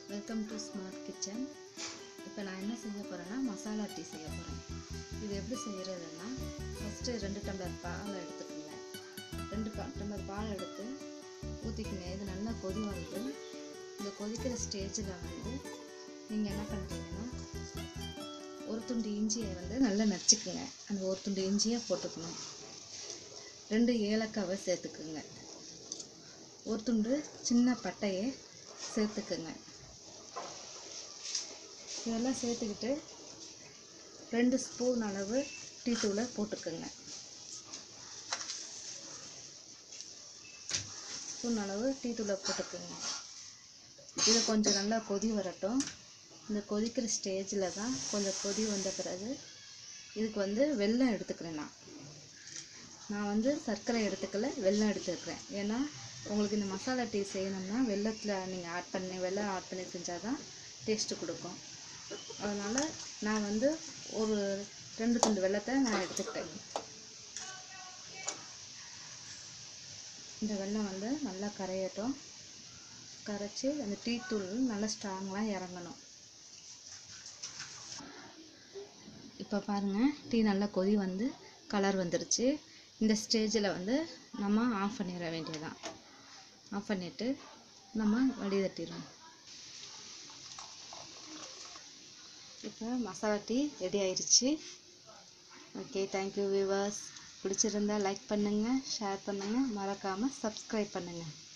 welcome to smart kitchen இப்போ நான் என்ன செய்ய போகிறேன்னா மசாலா டீ செய்ய போகிறேன் இது எப்படி செய்கிறதுன்னா ஃபஸ்ட்டு ரெண்டு டம்ளர் பால் எடுத்துக்கோங்க ரெண்டு பா டம்ளர் பால் எடுத்து ஊற்றிக்கோங்க இது நல்லா கொதி வருது இந்த கொதிக்கிற ஸ்டேஜில் வந்து நீங்கள் என்ன பண்ணுறீங்கன்னா ஒரு துண்டு இஞ்சியை வந்து நல்லா நச்சுக்குங்க அந்த ஒரு துண்டு இஞ்சியை போட்டுக்கணும் ரெண்டு ஏலக்காவை சேர்த்துக்குங்க ஒரு துண்டு சின்ன பட்டையை சேர்த்துக்குங்க இதெல்லாம் சேர்த்துக்கிட்டு ரெண்டு ஸ்பூன் அளவு டீ தூளை போட்டுக்குங்க ஸ்பூன் அளவு டீ தூளை போட்டுக்குங்க இது கொஞ்சம் நல்லா கொதி வரட்டும் இந்த கொதிக்கிற ஸ்டேஜில் தான் கொஞ்சம் கொதி வந்த பிறகு இதுக்கு வந்து வெல்லம் எடுத்துக்கிறேன் நான் நான் வந்து சர்க்கரை எடுத்துக்கல வெல்லம் எடுத்துக்கிறேன் ஏன்னா உங்களுக்கு இந்த மசாலா டீ செய்யணும்னா வெல்லத்தில் நீங்கள் ஆட் பண்ணி வெல்லம் ஆட் பண்ணி செஞ்சால் தான் டேஸ்ட்டு கொடுக்கும் அதனால் நான் வந்து ஒரு ரெண்டு துண்டு வெல்லத்தை நான் எடுத்துக்கிட்டேன் இந்த வெல்லம் வந்து நல்லா கரையட்டும் கரைச்சி அந்த டீ தூள் நல்லா ஸ்ட்ராங்காக இறங்கணும் இப்போ பாருங்கள் டீ நல்லா கொதி வந்து கலர் வந்துருச்சு இந்த ஸ்டேஜில் வந்து நம்ம ஆஃப் பண்ணிட வேண்டியதான் ஆஃப் பண்ணிவிட்டு நம்ம வடிகட்டிடுவோம் இப்போ மசாலா டீ ரெடி ஆயிடுச்சு ஓகே தேங்க்யூ வியூவர்ஸ் பிடிச்சிருந்தா லைக் பண்ணுங்கள் ஷேர் பண்ணுங்கள் மறக்காமல் சப்ஸ்கிரைப் பண்ணுங்கள்